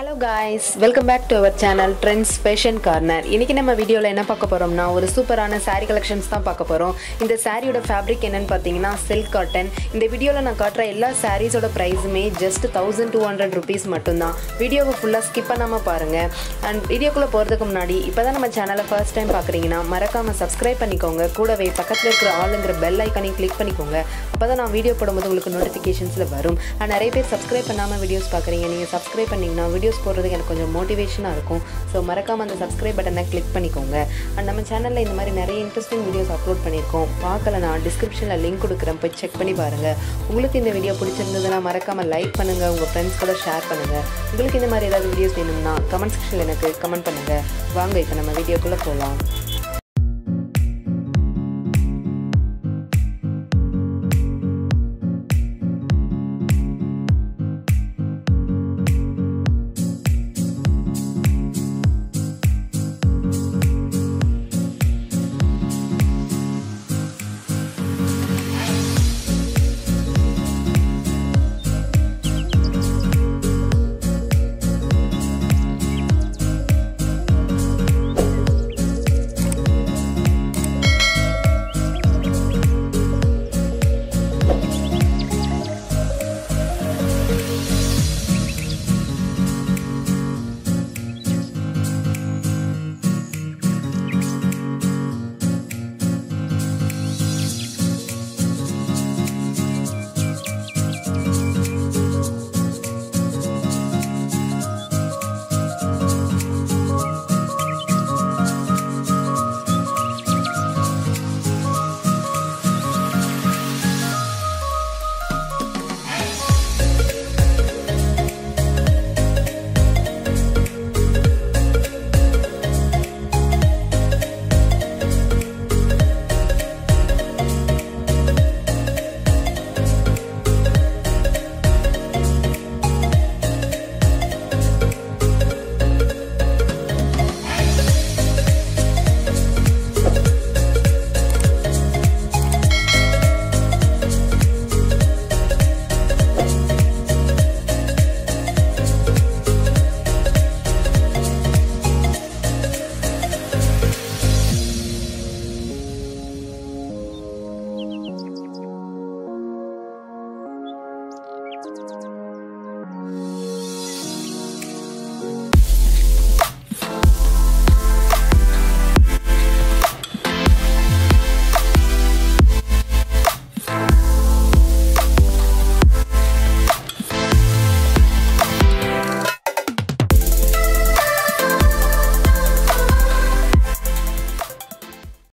hello guys welcome back to our channel trends fashion corner இன்றைக்கி நம்ம வீடியோவில் என்ன பார்க்க போகிறோம்னா ஒரு சூப்பரான saree கலெக்ஷன்ஸ் தான் பார்க்க போகிறோம் இந்த சாரியோட ஃபேப்ரிக் என்னன்னு பார்த்தீங்கன்னா சில்க் காட்டன் இந்த வீடியோவில் நான் காட்டுற எல்லா சாரீஸோட ப்ரைஸுமே just thousand two hundred rupees மட்டும்தான் வீடியோவை ஃபுல்லாக ஸ்கிப் பண்ணாமல் பாருங்கள் அண்ட் வீடியோக்குள்ளே போகிறதுக்கு முன்னாடி இப்போ தான் நம்ம சேனலை ஃபர்ஸ்ட் டைம் பார்க்குறீங்கன்னா மறக்காமல் சப்ஸ்கிரைப் பண்ணிக்கோங்க கூடவே பக்கத்தில் இருக்கிற ஆளுங்கிற பெல் ஐக்கானையும் கிளிக் பண்ணிக்கோங்க அப்போ தான் நான் வீடியோ போடும்போது உங்களுக்கு நோட்டிஃபிகேஷன்ஸில் வரும் அண்ட் நிறைய பேர் சப்ஸ்கிரைப் பண்ணாமல் வீடியோஸ் பார்க்குறீங்க நீங்கள் சப்ஸ்கிரைப் பண்ணிங்கன்னா வீடியோஸ் போடுறதுக்கு எனக்கு கொஞ்சம் மோட்டிவேஷனாக இருக்கும் ஸோ மறக்காமல் அந்த சப்ஸ்கிரைப் பட்டனை கிளிக் பண்ணிக்கோங்க அண்ட் நம்ம சேனலில் இந்த மாதிரி நிறைய இன்ட்ரெஸ்டிங் வீடியோஸ் அப்லோட் பண்ணியிருக்கோம் பார்க்கல நான் டிஸ்கிரிப்ஷனில் லிங்க் கொடுக்குறேன் போய் செக் பண்ணி பாருங்கள் உங்களுக்கு இந்த வீடியோ பிடிச்சிருந்ததுன்னா மறக்காமல் லைக் பண்ணுங்கள் உங்கள் ஃப்ரெண்ட்ஸ் கூட ஷேர் பண்ணுங்கள் உங்களுக்கு இந்த மாதிரி ஏதாவது வீடியோஸ் வேணும்னா கமெண்ட் செக்ஷனில் எனக்கு கமெண்ட் பண்ணுங்கள் வாங்க இப்போ நம்ம வீடியோக்குள்ளே போகலாம்